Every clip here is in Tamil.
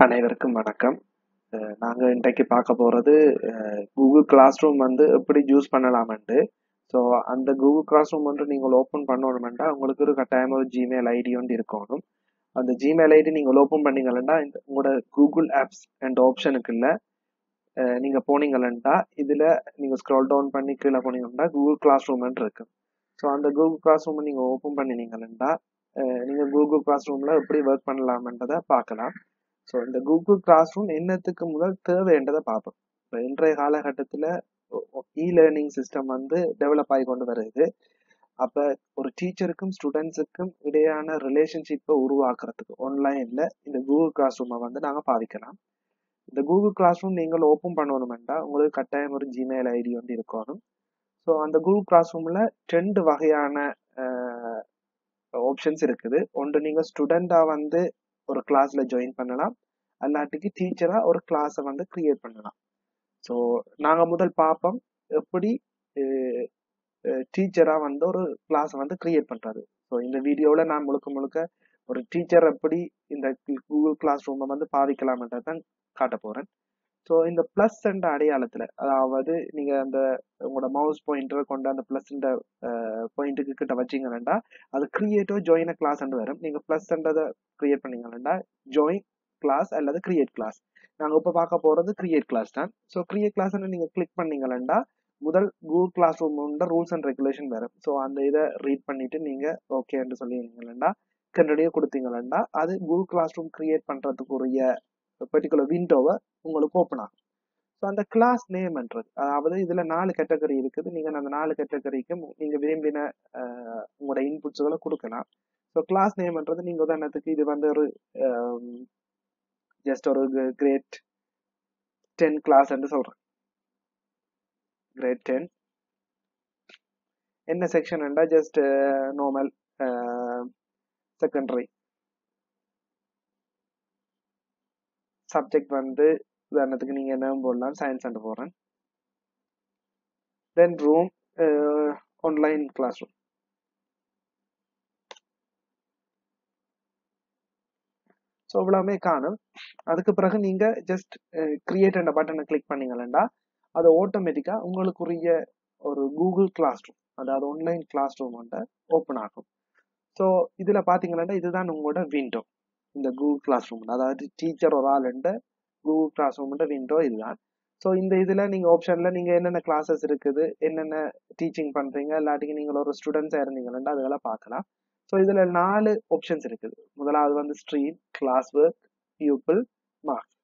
அனைவருக்கும் வணக்கம் அஹ் நாங்க இன்றைக்கு பார்க்க போறது கூகுள் கிளாஸ் ரூம் வந்து எப்படி யூஸ் பண்ணலாம்ட்டு ஸோ அந்த கூகுள் கிளாஸ் ரூம் வந்து நீங்கள் ஓப்பன் பண்ணணுமெண்டா உங்களுக்கு ஒரு கட்டாயமா ஒரு ஜிமெயில் ஐடி வந்து இருக்கணும் அந்த ஜிமெயில் ஐடி நீங்கள் ஓப்பன் பண்ணீங்கன்னா இந்த உங்களோட கூகுள் ஆப்ஸ் அண்ட் ஆப்ஷனுக்குள்ள அஹ் நீங்க போனீங்கன்னா இதுல நீங்க ஸ்க்ரால் டவுன் பண்ணி கீழே போனீங்கன்னா கூகுள் கிளாஸ் ரூம் இருக்கு ஸோ அந்த கூகுள் கிளாஸ் ரூம் நீங்க ஓப்பன் பண்ணினீங்கன்னா அஹ் நீங்க கூகுள் கிளாஸ் ரூம்ல எப்படி ஒர்க் பண்ணலாம்ன்றதை பார்க்கலாம் ஸோ இந்த கூகுள் கிளாஸ் ரூம் என்னத்துக்கு முதல் தேவைன்றதை பார்ப்போம் இப்போ இன்றைய காலகட்டத்தில் இ லேர்னிங் சிஸ்டம் வந்து டெவலப் ஆகி கொண்டு வருது அப்போ ஒரு டீச்சருக்கும் ஸ்டூடெண்ட்ஸுக்கும் இடையான ரிலேஷன்ஷிப்பை உருவாக்குறதுக்கு ஆன்லைனில் இந்த கூகுள் கிளாஸ் ரூமை வந்து நாங்கள் பாவிக்கலாம் இந்த கூகுள் கிளாஸ் ரூம் நீங்கள் ஓப்பன் பண்ணணுமெண்டா உங்களுக்கு கட்டாயம் ஒரு ஜிமெயில் ஐடி வந்து இருக்கணும் ஸோ அந்த கூகுள் கிளாஸ் ரூமில் ரெண்டு வகையான ஆப்ஷன்ஸ் இருக்குது ஒன்று நீங்கள் ஸ்டூடெண்டாக வந்து ஒரு கிளாஸ்ல ஜாயின் பண்ணலாம் அல்லாட்டிக்கு டீச்சரா ஒரு கிளாஸை வந்து கிரியேட் பண்ணலாம் ஸோ நாங்கள் முதல் பார்ப்போம் எப்படி டீச்சரா வந்து ஒரு கிளாஸை வந்து கிரியேட் பண்றது ஸோ இந்த வீடியோவில் நான் முழுக்க முழுக்க ஒரு டீச்சர் எப்படி இந்த கூகுள் கிளாஸ் ரூமை வந்து பாவிக்கலாம்ன்றதை தான் காட்ட போறேன் ஸோ இந்த பிளஸ் என்ற அடையாளத்துல அதாவது நீங்க அந்த உங்களோட மவுஸ் பாயிண்டர் கொண்டு அந்த பிளஸ் பாயிண்ட்டுக்கு கிட்ட வச்சீங்கன்னா அது கிரியேட்டோ ஜாயின் கிளாஸ் வரும் நீங்க பிளஸ் என்றதை கிரியேட் பண்ணீங்கன்னா ஜாயின் கிளாஸ் அல்லது கிரியேட் கிளாஸ் நாங்க இப்ப பார்க்க போறது கிரியேட் கிளாஸ் தான் ஸோ கிரியேட் கிளாஸ் நீங்க கிளிக் பண்ணீங்கன்னா முதல் Google classroom rules and regulation வரும் ஸோ அந்த இதை ரீட் பண்ணிட்டு நீங்க ஓகேன்னு சொல்லிங்களா கண்டினியூ கொடுத்தீங்கன்னா அது கூகுள் கிளாஸ் ரூம் கிரியேட் பண்றதுக்குரிய பர்டிகுலர் விண்டோவை உங்களுக்கு ஓப்பன் ஆகும் ஸோ அந்த கிளாஸ் நேம்ன்றது அதாவது இதுல நாலு கேட்டகரி இருக்குது நீங்க அந்த நாலு கேட்டகரிக்கு நீங்க விரும்பின உங்களோட இன்புட்ஸ்களை கொடுக்கலாம் ஸோ கிளாஸ் நேம்ன்றது நீங்க உதாரணத்துக்கு இது வந்து ஒரு ஜஸ்ட் ஒரு கிரேட் டென் கிளாஸ் என்று சொல்றேன் கிரேட் டென் என்ன செக்ஷன் என்றா ஜஸ்ட் நார்மல் செகண்டரி சப்ஜெக்ட் வந்து உதாரணத்துக்கு நீங்க என்ன போடலாம் சயின்ஸ் அண்ட் போறேன் then room online classroom so இவ்வளவுமே காணும் அதுக்கு பிறகு நீங்க ஜஸ்ட் கிரியேட் என்ற பட்டனை கிளிக் பண்ணீங்கன்னா அது ஆட்டோமேட்டிக்கா உங்களுக்குரிய ஒரு கூகுள் கிளாஸ் ரூம் அதாவது ஆன்லைன் கிளாஸ் ரூம் வந்து ஓப்பன் ஆகும் ஸோ இதுல பாத்தீங்கன்னா இதுதான் உங்களோட விண்டோ இந்த கூகுள் கிளாஸ் ரூம் அதாவது டீச்சர் ஒரு ஆள் கூகுள் கிளாஸ் ரூம் விண்டோ இதுதான் ஸோ இந்த இதுல நீங்க ஆப்ஷன்ல நீங்க என்னென்ன கிளாஸஸ் இருக்குது என்னென்ன டீச்சிங் பண்றீங்க இல்லாட்டிக்கு நீங்கள் ஒரு ஸ்டூடெண்ட்ஸா இருந்தீங்கன்னா அதெல்லாம் பார்க்கலாம் ஸோ இதுல நாலு ஆப்ஷன்ஸ் இருக்குது முதலாவது வந்து stream classwork pupil marks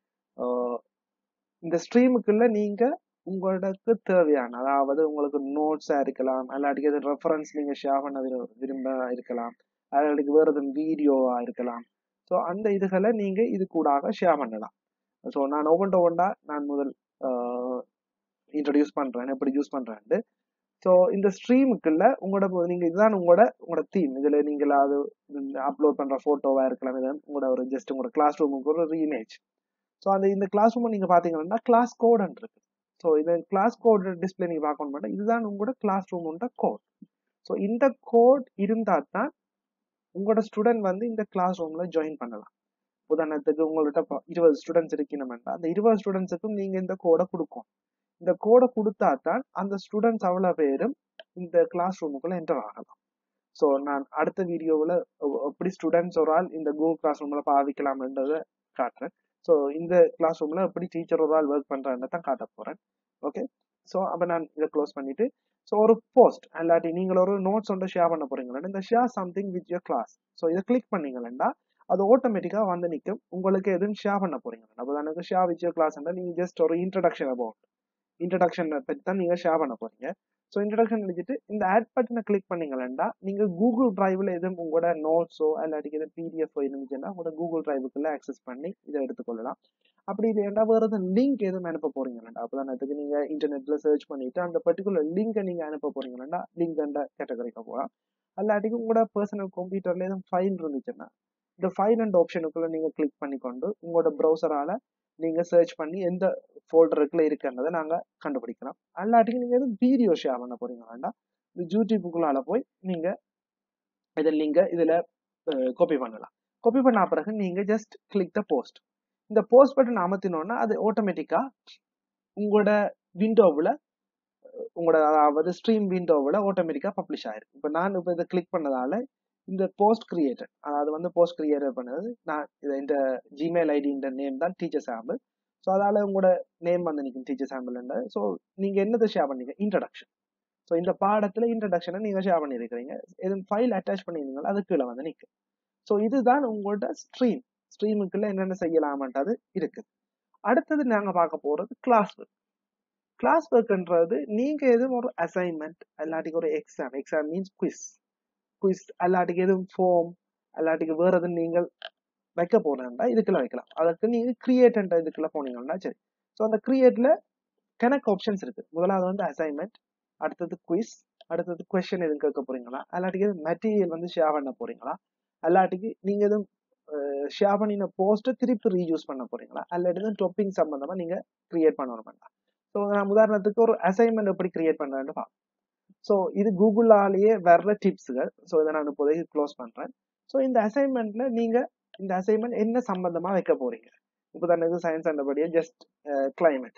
இந்த ஸ்ட்ரீமுக்குள்ள நீங்க உங்களுக்கு தேவையான அதாவது உங்களுக்கு நோட்ஸா இருக்கலாம் இல்லாட்டிக்கு எது ரெஃபரன்ஸ் நீங்க ஷேர் பண்ண விரும்ப இருக்கலாம் இல்லாட்டிக்கு வேற எதுவும் வீடியோவா இருக்கலாம் ஸோ அந்த இதுகளை நீங்க இது கூடாக ஷேர் பண்ணலாம் ஸோ நான் ஒவ்வொன்று ஒவ்வொன்றா நான் முதல் இன்ட்ரடியூஸ் பண்றேன் எப்படி யூஸ் பண்றேன்ட்டு ஸோ இந்த ஸ்ட்ரீமுக்குள்ள உங்களோட நீங்க இதுதான் உங்களோட உங்களோட தீம் இதுல நீங்க அது அப்லோட் பண்ற போட்டோவா இருக்கலாம் இது உங்களோட ஒரு ஜஸ்ட் உங்களோட கிளாஸ் ரூமுக்கு ஒரு இமேஜ் ஸோ அந்த இந்த கிளாஸ் ரூம் நீங்க பாத்தீங்கன்னா கிளாஸ் கோடுன்னு இருக்கு ஸோ இந்த கிளாஸ் கோட் டிஸ்பிளே நீங்க பார்க்கணும் மாட்டேன் இதுதான் உங்களோட கிளாஸ் ரூமோட கோட் ஸோ இந்த கோட் இருந்தா தான் உங்களோட ஸ்டூடெண்ட் வந்து இந்த கிளாஸ் ரூம்ல ஜாயின் பண்ணலாம் உதாரணத்துக்கு உங்கள்கிட்ட இருபது ஸ்டூடெண்ட்ஸ் இருக்கணும்னா அந்த இருபது ஸ்டூடெண்ட்ஸுக்கும் நீங்க இந்த கோடை கொடுக்கும் இந்த கோடை கொடுத்தா தான் அந்த ஸ்டூடெண்ட்ஸ் அவ்வளவு பேரும் இந்த கிளாஸ் ரூமுக்குள்ள என்டர் ஆகலாம் ஸோ நான் அடுத்த வீடியோவில் எப்படி ஸ்டூடெண்ட்ஸ் ஒரு ஆள் இந்த கூகுள் கிளாஸ் ரூம்ல பாவிக்கலாம்ன்றதை காட்டுறேன் ஸோ இந்த கிளாஸ் ரூம்ல எப்படி டீச்சர் ஒரு ஆள் ஒர்க் பண்றேன்னு தான் காட்ட போறேன் ஓகே ஸோ அப்போ நான் இதை க்ளோஸ் பண்ணிட்டு ஸோ ஒரு போஸ்ட் அல்லாட்டி நீங்கள் ஒரு நோட்ஸ் ஒன்று ஷேர் பண்ண போறீங்களா இந்த share something with your class so இதை கிளிக் பண்ணீங்களா அது ஆட்டோமேட்டிக்காக வந்து நிற்கும் உங்களுக்கு எதுவும் ஷேர் பண்ண போறீங்க அப்போ எனக்கு ஷேர் வித் யோர் கிளாஸ் நீங்கள் ஜஸ்ட் ஒரு இன்ட்ரடக்ஷன் அபவுட் இன்ட்ரடக்ஷன் பற்றி தான் நீங்கள் ஷேர் பண்ண போறீங்க ஸோ இன்ட்ரடக்ஷன் எழுதிட்டு இந்த ஆட் பட்டனை கிளிக் பண்ணீங்களா நீங்கள் கூகுள் டிரைவ்ல எதுவும் உங்களோட நோட்ஸோ இல்லாட்டி எதுவும் பிடிஎஃப் இருந்துச்சுன்னா உங்களோட கூகுள் டிரைவுக்குள்ள ஆக்சஸ் பண்ணி இதை எடுத்துக்கொள்ளலாம் அப்படி இல்லையா வேற எதுவும் லிங்க் எதுவும் அனுப்ப போறீங்களா அப்போதான் நீங்க இன்டர்நெட்ல சர்ச் பண்ணிட்டு அந்த பர்டிகுலர் லிங்கை நீங்க அனுப்ப போறீங்களா லிங்க் அந்த கேட்டகரிக்கு போகலாம் அல்லாட்டிக்கு உங்களோட பர்சனல் கம்ப்யூட்டர்ல எதுவும் ஃபைல் இருந்துச்சுன்னா இந்த ஃபைல் அண்ட் ஆப்ஷனுக்குள்ள நீங்க கிளிக் பண்ணி கொண்டு உங்களோட ப்ரௌசரால நீங்க சர்ச் பண்ணி எந்த ஃபோல்டருக்குள்ள இருக்குன்றதை நாங்க கண்டுபிடிக்கலாம் அல்லாட்டிக்கு நீங்க எதுவும் வீடியோ ஷேர் பண்ண போறீங்களா இந்த யூடியூப்புக்குள்ளால போய் நீங்க இதை லிங்க இதுல காப்பி பண்ணலாம் காப்பி பண்ண பிறகு நீங்க ஜஸ்ட் கிளிக் த போஸ்ட் இந்த போஸ்ட் பட்டன் அமர்த்தினோன்னா அது ஆட்டோமேட்டிக்கா உங்களோட விண்டோவில் உங்களோட அதாவது ஸ்ட்ரீம் விண்டோவில் ஆட்டோமேட்டிக்கா பப்ளிஷ் ஆயிரும் இப்போ நான் இப்போ இதை கிளிக் பண்ணதால இந்த போஸ்ட் கிரியேட்டர் அதாவது வந்து போஸ்ட் கிரியேட்டர் பண்ணது நான் இதை இந்த ஜிமெயில் ஐடி இந்த நேம் தான் டீச்சர் சாம்பிள் ஸோ அதால உங்களோட நேம் வந்து நிற்கும் டீச்சர் சாம்பிள் ஸோ நீங்க என்னத்தை ஷேர் பண்ணீங்க இன்ட்ரடக்ஷன் ஸோ இந்த பாடத்துல இன்ட்ரடக்ஷனை நீங்க ஷேர் பண்ணியிருக்கிறீங்க எதுவும் ஃபைல் அட்டாச் பண்ணியிருந்தீங்களோ அது கீழே வந்து நிற்கும் ஸோ இதுதான் உங்களோட ஸ்ட்ரீம் ஸ்ட்ரீமுக்குள்ள என்னென்ன செய்யலாமன்றது இருக்குது அடுத்தது நாங்க பார்க்க போறது கிளாஸ் ஒர்க் கிளாஸ் ஒர்க்ன்றது நீங்க எதுவும் ஒரு அசைன்மெண்ட் இல்லாட்டிக்கு ஒரு exam exam means quiz quiz அல்லாட்டிக்கு எதுவும் ஃபோம் அல்லாட்டிக்கு வேற எதுவும் நீங்கள் வைக்க போனேன்டா இதுக்குள்ள வைக்கலாம் அதுக்கு நீங்க கிரியேட்ன்ற இதுக்குள்ள போனீங்கன்னா சரி ஸோ அந்த கிரியேட்ல கணக்கு ஆப்ஷன்ஸ் இருக்கு முதலாவது வந்து அசைன்மெண்ட் அடுத்தது குவிஸ் அடுத்தது கொஸ்டின் எதுவும் கேட்க போறீங்களா அல்லாட்டிக்கு எதுவும் மெட்டீரியல் வந்து ஷேர் பண்ண போறீங்களா அல்லாட்டிக்கு நீங்க எதுவும் ஷேர் பண்ணின போஸ்ட்டை திருப்பி ரீயூஸ் பண்ண போறீங்களா அல்லாட்டி டாப்பிங் சம்பந்தமா நீங்க கிரியேட் பண்ணணும் ஸோ நான் உதாரணத்துக்கு ஒரு அசைன்மெண்ட் எப்படி கிரியேட் பண்றேன்னு பார்ப்போம் ஸோ இது கூகுளாலேயே வர்ற டிப்ஸுகள் ஸோ இதை நான் இப்போதைக்கு க்ளோஸ் பண்றேன் ஸோ இந்த அசைன்மெண்ட்ல நீங்க இந்த அசைன்மெண்ட் என்ன சம்பந்தமா வைக்க போறீங்க இப்போ தானே இது சயின்ஸ் அண்டபடியே ஜஸ்ட் கிளைமேட்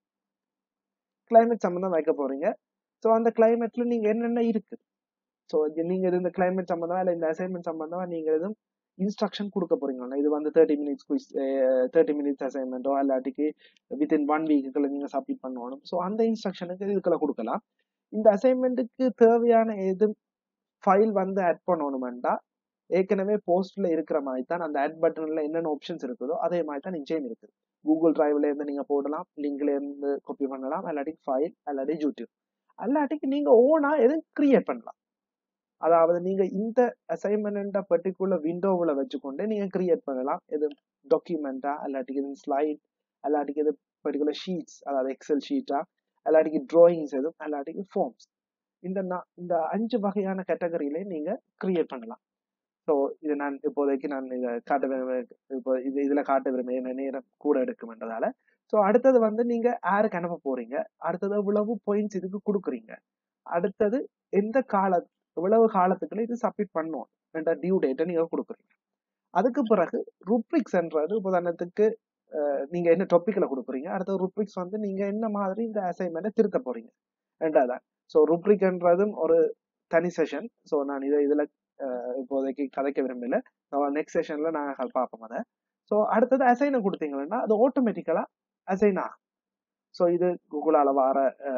கிளைமேட் சம்பந்தம் வைக்க போறீங்க ஸோ அந்த கிளைமேட்ல நீங்க என்னென்ன இருக்கு ஸோ நீங்க இது இந்த கிளைமேட் சம்பந்தமா இல்லை இந்த அசைன்மெண்ட் சம்பந்தமா நீங்க எதுவும் இன்ஸ்ட்ரக்ஷன் கொடுக்க போறீங்களா இது வந்து thirty minutes quiz thirty minutes அசைன்மெண்ட்டோ இல்லாட்டிக்கு வித்தின் ஒன் வீக்குள்ள நீங்க சப்மிட் பண்ணணும் ஸோ அந்த இன்ஸ்ட்ரக்ஷனுக்கு இதுக்குள்ள கொடுக்கலாம் இந்த அசைன்மெண்ட்டுக்கு தேவையான எது ஃபைல் வந்து ஆட் பண்ணணுமெண்டா ஏற்கனவே போஸ்ட்ல இருக்கிற மாதிரி தான் அந்த ஆட் பட்டன்ல என்னென்ன ஆப்ஷன்ஸ் இருக்குதோ அதே மாதிரி தான் நிச்சயம் இருக்குது கூகுள் டிரைவ்ல இருந்து நீங்க போடலாம் லிங்க்ல இருந்து காப்பி பண்ணலாம் அல்லாட்டி ஃபைல் அல்லாட்டி யூடியூப் அல்லாட்டிக்கு நீங்க ஓனா எதுவும் கிரியேட் பண்ணலாம் அதாவது நீங்க இந்த அசைன்மெண்ட் பர்டிகுலர் விண்டோவில் வச்சுக்கொண்டு நீங்க கிரியேட் பண்ணலாம் எது டாக்குமெண்டா அல்லாட்டிக்கு எதுவும் ஸ்லைட் அல்லாட்டிக்கு எது பர்டிகுலர் ஷீட்ஸ் அதாவது எக்ஸல் ஷீட்டா அல்லாட்டிக்கு டிராயிங்ஸ் எதுவும் அல்லாட்டிக்கு ஃபார்ம்ஸ் இந்த இந்த அஞ்சு வகையான கேட்டகரியில நீங்க கிரியேட் பண்ணலாம் ஸோ இது நான் இப்போதைக்கு நான் இதை காட்ட இப்போ இது இதுல காட்ட விரும்ப நேரம் கூட எடுக்கும்ன்றதால ஸோ அடுத்தது வந்து நீங்க யாருக்கு அனுப்ப போறீங்க அடுத்தது எவ்வளவு பாயிண்ட்ஸ் இதுக்கு கொடுக்குறீங்க அடுத்தது எந்த கால எவ்வளவு காலத்துக்குள்ள இது சப்மிட் பண்ணும் என்ற டியூ டேட்டை நீங்க கொடுக்குறீங்க அதுக்கு பிறகு ருப்ரிக்ஸ்ன்றது உதாரணத்துக்கு நீங்க என்ன டாபிக்ல கொடுக்குறீங்க அடுத்த ருப்ரிக்ஸ் வந்து நீங்க என்ன மாதிரி இந்த அசைன்மெண்ட்டை திருத்த போறீங்க ரெண்டாவதான் ஸோ ருப்ரிக்ன்றதும் ஒரு தனி செஷன் ஸோ நான் இதை இதுல இப்போதைக்கு கதைக்க விரும்பல நெக்ஸ்ட் செஷன்ல நாங்கள் பார்ப்போம் அதை ஸோ அடுத்தது அசைனை கொடுத்தீங்கன்னா அது ஆட்டோமேட்டிக்கலா அசைன் ஆகும் ஸோ இது கூகுளால வர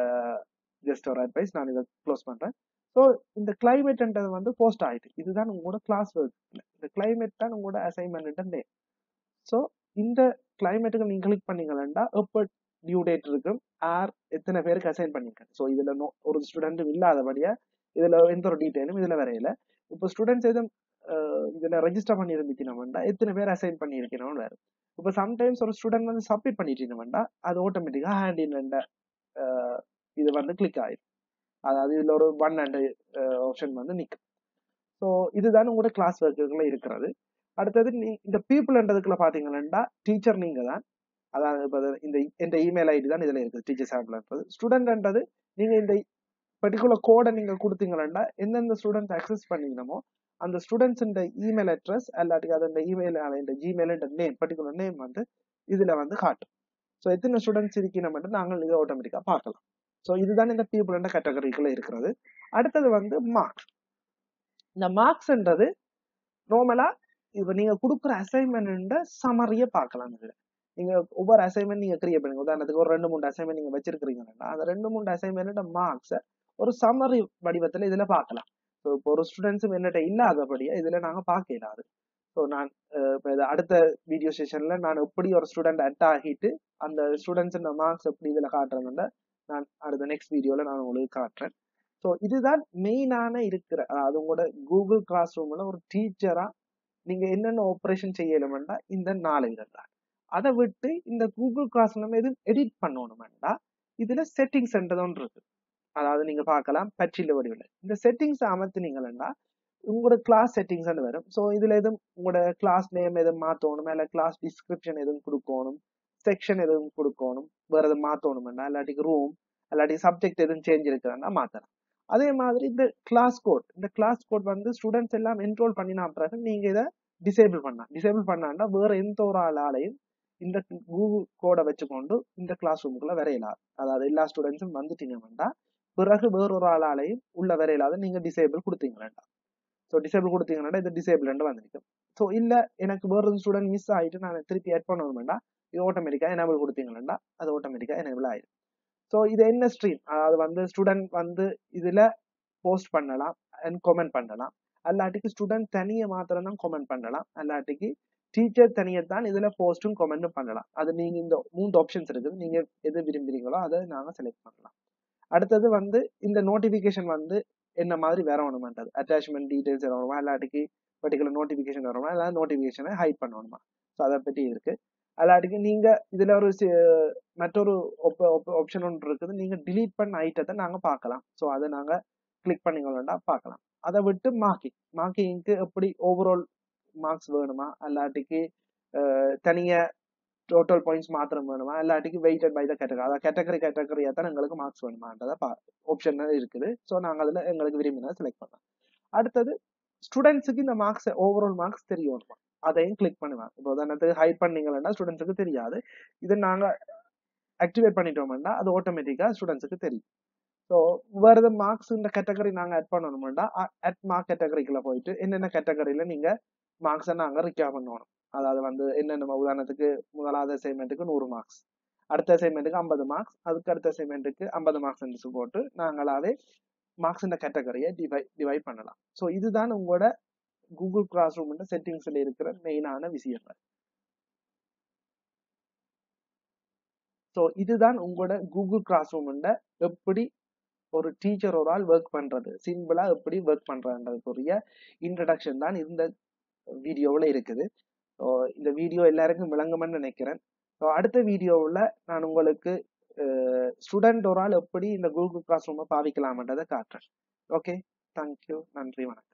ஜஸ்ட் ஒரு அட்வைஸ் நான் இதை க்ளோஸ் பண்றேன் ஸோ இந்த கிளைமேட்ன்றது வந்து போஸ்ட் ஆயிட்டு இதுதான் உங்களோட கிளாஸ் ஒர்க் இந்த கிளைமேட் தான் உங்களோட அசைன்மெண்ட் நேம் ஸோ இந்த கிளைமேட்டுக்கு நீங்க கிளிக் பண்ணீங்கன்னா எப்போ டியூ டேட் இருக்கும் ஆர் எத்தனை பேருக்கு அசைன் பண்ணிருக்கேன் ஸோ இதுல நோ ஒரு ஸ்டூடெண்ட்டும் இல்லாதபடியா இதுல எந்த ஒரு டீட்டெயிலும் இதுல வரையில இப்போ ஸ்டூடெண்ட்ஸ் எதுவும் இதுல ரெஜிஸ்டர் பண்ணியிருந்துச்சுன்னா எத்தனை பேர் அசைன் பண்ணியிருக்கணும்னு வேறு இப்போ சம்டைம்ஸ் ஒரு ஸ்டூடெண்ட் வந்து சப்மிட் பண்ணிட்டீங்கன்னா அது ஆட்டோமேட்டிக்கா ஹேண்ட் இன் இது வந்து கிளிக் ஆயிடும் அதாவது இதுல ஒரு ஒன் அண்ட் ஆப்ஷன் வந்து நிற்கும் ஸோ இதுதான் உங்களோட கிளாஸ் ஒர்க்குள்ள இருக்கிறது அடுத்தது நீ இந்த பீப்புள்ன்றதுக்குள்ள பாத்தீங்கன்னா டீச்சர் நீங்க தான் அதாவது இப்போ இந்த இந்த இமெயில் ஐடி தான் இதுல இருக்குது டீச்சர் சாம்பிள்ன்றது ஸ்டூடெண்ட்ன்றது நீங்க இந்த பர்டிகுலர் கோடை நீங்க கொடுத்தீங்கன்னா எந்தெந்த ஸ்டூடெண்ட்ஸ் அக்சஸ் பண்ணீங்கன்னமோ அந்த ஸ்டூடெண்ட்ஸ் இந்த இமெயில் அட்ரஸ் அல்லாட்டிக்கு அது இந்த இமெயில் இந்த ஜிமெயில் நேம் பர்டிகுலர் நேம் வந்து இதுல வந்து காட்டும் ஸோ எத்தனை ஸ்டூடெண்ட்ஸ் இருக்கணும் மட்டும் நாங்கள் இதை ஆட்டோமேட்டிக்கா பார்க்கலாம் ஸோ இதுதான் இந்த பீப்புள் என்ற கேட்டகரிக்குள்ள இருக்கிறது அடுத்தது வந்து மார்க்ஸ் இந்த மார்க்ஸ்ன்றது நார்மலா இப்போ நீங்க கொடுக்குற அசைன்மெண்ட் சமரிய பார்க்கலாம் இதுல நீங்க ஒவ்வொரு அசைன்மெண்ட் நீங்க கிரியேட் பண்ணுங்க உதாரணத்துக்கு ஒரு ரெண்டு மூணு அசைன்மெண்ட் நீங்க வச்சிருக்கிறீங்கன்னா அந்த ரெண்டு மூணு அசைன்மெண்ட் மார்க்ஸை ஒரு சம்மரி வடிவத்துல இதுல பார்க்கலாம் ஸோ இப்போ ஒரு ஸ்டூடெண்ட்ஸும் என்னட்ட இல்லாதபடியா இதுல நாங்க பார்க்க இல்லாது ஸோ நான் இப்போ இது அடுத்த வீடியோ செஷன்ல நான் எப்படி ஒரு ஸ்டூடெண்ட் அட் ஆகிட்டு அந்த ஸ்டூடெண்ட்ஸ் மார்க்ஸ் எப்படி இதுல காட்டுறதுன்ற நான் அடுத்த நெக்ஸ்ட் வீடியோல நான் உங்களுக்கு காட்டுறேன் ஸோ இதுதான் மெயினான இருக்கிற அதாவது உங்களோட கூகுள் கிளாஸ் ரூம்ல ஒரு டீச்சரா நீங்க என்னென்ன ஆப்ரேஷன் செய்யலுமெண்டா இந்த நாலு விதம் தான் அதை விட்டு இந்த கூகுள் கிளாஸ் நம்ம எதுவும் எடிட் பண்ணணுமெண்டா இதுல செட்டிங்ஸ் ஒன்று இருக்கு அதாவது நீங்க பார்க்கலாம் பற்றில வடிவில் இந்த செட்டிங்ஸ் அமர்த்தினீங்கன்னா உங்களோட கிளாஸ் செட்டிங்ஸ் வரும் ஸோ இதுல எதுவும் உங்களோட கிளாஸ் நேம் எதுவும் மாத்தணும் இல்ல கிளாஸ் டிஸ்கிரிப்ஷன் எதுவும் கொடுக்கணும் செக்ஷன் எதுவும் கொடுக்கணும் வேற எதுவும் மாத்தணும்னா இல்லாட்டிக்கு ரூம் இல்லாட்டி சப்ஜெக்ட் எதுவும் சேஞ்ச் இருக்கிறான்னா மாத்தலாம் அதே மாதிரி இந்த கிளாஸ் கோட் இந்த கிளாஸ் கோட் வந்து ஸ்டூடெண்ட்ஸ் எல்லாம் என்ரோல் பண்ணினா பிறகு நீங்க இதை டிசேபிள் பண்ணலாம் டிசேபிள் பண்ணாண்டா வேற எந்த ஒரு ஆளாலையும் இந்த கூகுள் கோடை வச்சுக்கொண்டு இந்த கிளாஸ் ரூமுக்குள்ள வரையலாம் அதாவது எல்லா ஸ்டூடெண்ட்ஸும் வந்துட்டீங்கன்னா பிறகு வேறொரு ஆளாலையும் உள்ள வரையலாத நீங்க டிசேபிள் கொடுத்தீங்களா ஸோ டிசேபிள் கொடுத்தீங்கன்னா இது டிசேபிள் வந்துருக்கும் ஸோ இல்ல எனக்கு வேற ஸ்டூடெண்ட் மிஸ் ஆயிட்டு நான் திருப்பி ஆட் பண்ணணும்னா இது ஆட்டோமேட்டிக்கா எனேபிள் கொடுத்தீங்கன்னா அது ஆட்டோமேட்டிக்கா எனேபிள் ஆயிடும் ஸோ இது என்ன ஸ்ட்ரீம் அதாவது வந்து ஸ்டூடெண்ட் வந்து இதுல போஸ்ட் பண்ணலாம் அண்ட் கமெண்ட் பண்ணலாம் அல்லாட்டிக்கு ஸ்டூடெண்ட் தனியை மாத்திரம் தான் கமெண்ட் பண்ணலாம் அல்லாட்டிக்கு டீச்சர் தனியை தான் இதுல போஸ்டும் கமெண்ட்டும் பண்ணலாம் அது நீங்க இந்த மூன்று ஆப்ஷன்ஸ் இருக்குது நீங்க எது விரும்புறீங்களோ அதை நாங்க செலக்ட் பண்ணலாம் அடுத்தது வந்து இந்த நோட்டிபிகேஷன் வந்து என்ன மாதிரி வரணுமான்றது அட்டாச்மெண்ட் டீடைல்ஸ் வரணுமா இல்லாட்டிக்கு பர்டிகுலர் நோட்டிபிகேஷன் வரணுமா இல்லை நோட்டிபிகேஷனை ஹைட் பண்ணணுமா ஸோ அதை பற்றி இருக்கு அல்லாட்டிக்கு நீங்க இதுல ஒரு மற்றொரு ஆப்ஷன் ஒன்று இருக்குது நீங்க டிலீட் பண்ண ஐட்டத்தை நாங்க பார்க்கலாம் ஸோ அதை நாங்க கிளிக் பண்ணிங்களா பார்க்கலாம் அதை விட்டு மார்க்கிங் மார்க்கிங்க்கு எப்படி ஓவரால் மார்க்ஸ் வேணுமா அல்லாட்டிக்கு தனியா டோட்டல் பாயிண்ட்ஸ் மாத்திரம் வேணுமா இல்லாட்டிக்கு வெயிட்டட் பை த கேட்டகரி அதாவது கேட்டகரி கேட்டகரியா தான் எங்களுக்கு மார்க்ஸ் வேணுமான்றத பா ஆப்ஷன் இருக்குது ஸோ நாங்கள் அதில் எங்களுக்கு விரும்பினா செலக்ட் பண்ணலாம் அடுத்தது ஸ்டூடெண்ட்ஸுக்கு இந்த மார்க்ஸ் ஓவரால் மார்க்ஸ் தெரியணுமா அதையும் கிளிக் பண்ணுவாங்க இப்போ உதாரணத்துக்கு ஹைட் பண்ணீங்கன்னா ஸ்டூடெண்ட்ஸுக்கு தெரியாது இதை நாங்கள் ஆக்டிவேட் பண்ணிட்டோம்னா அது ஆட்டோமேட்டிக்காக ஸ்டூடெண்ட்ஸுக்கு தெரியும் ஸோ வேறு எதாவது மார்க்ஸ் இந்த கேட்டகரி நாங்கள் ஆட் பண்ணணும்னா அட் மார்க் கேட்டகரிக்குள்ள போயிட்டு என்னென்ன கேட்டகரியில் நீங்கள் மார்க்ஸை நாங்கள் ரிக்கவர் பண்ணணும் அதாவது வந்து என்னென்ன உதாரணத்துக்கு முதலாவது அசைன்மெண்ட்டுக்கு நூறு மார்க்ஸ் அடுத்த அசைன்மெண்ட்டுக்கு ஐம்பது மார்க்ஸ் அதுக்கு அடுத்த அசைன்மெண்ட்டுக்கு ஐம்பது மார்க்ஸ் போட்டு நாங்களாவே மார்க்ஸ் இந்த கேட்டகரியை டிவை டிவைட் பண்ணலாம் ஸோ இதுதான் உங்களோட கூகுள் கிளாஸ் ரூம் செட்டிங்ஸ்ல இருக்கிற மெயினான விஷயங்கள் ஸோ இதுதான் உங்களோட கூகுள் கிளாஸ் ரூம் எப்படி ஒரு டீச்சர் ஒரு ஆள் ஒர்க் பண்றது சிம்பிளா எப்படி ஒர்க் பண்றதுக்குரிய இன்ட்ரடக்ஷன் தான் இந்த வீடியோவில் இருக்குது ஸோ இந்த வீடியோ எல்லாருக்கும் விளங்குமென்னு நினைக்கிறேன் ஸோ அடுத்த வீடியோவில் நான் உங்களுக்கு ஸ்டூடெண்ட் ஒரு ஆள் எப்படி இந்த கூகுள் கிளாஸ் ரூமை பாவிக்கலாம்ன்றதை காட்டுறேன் ஓகே தேங்க்யூ நன்றி வணக்கம்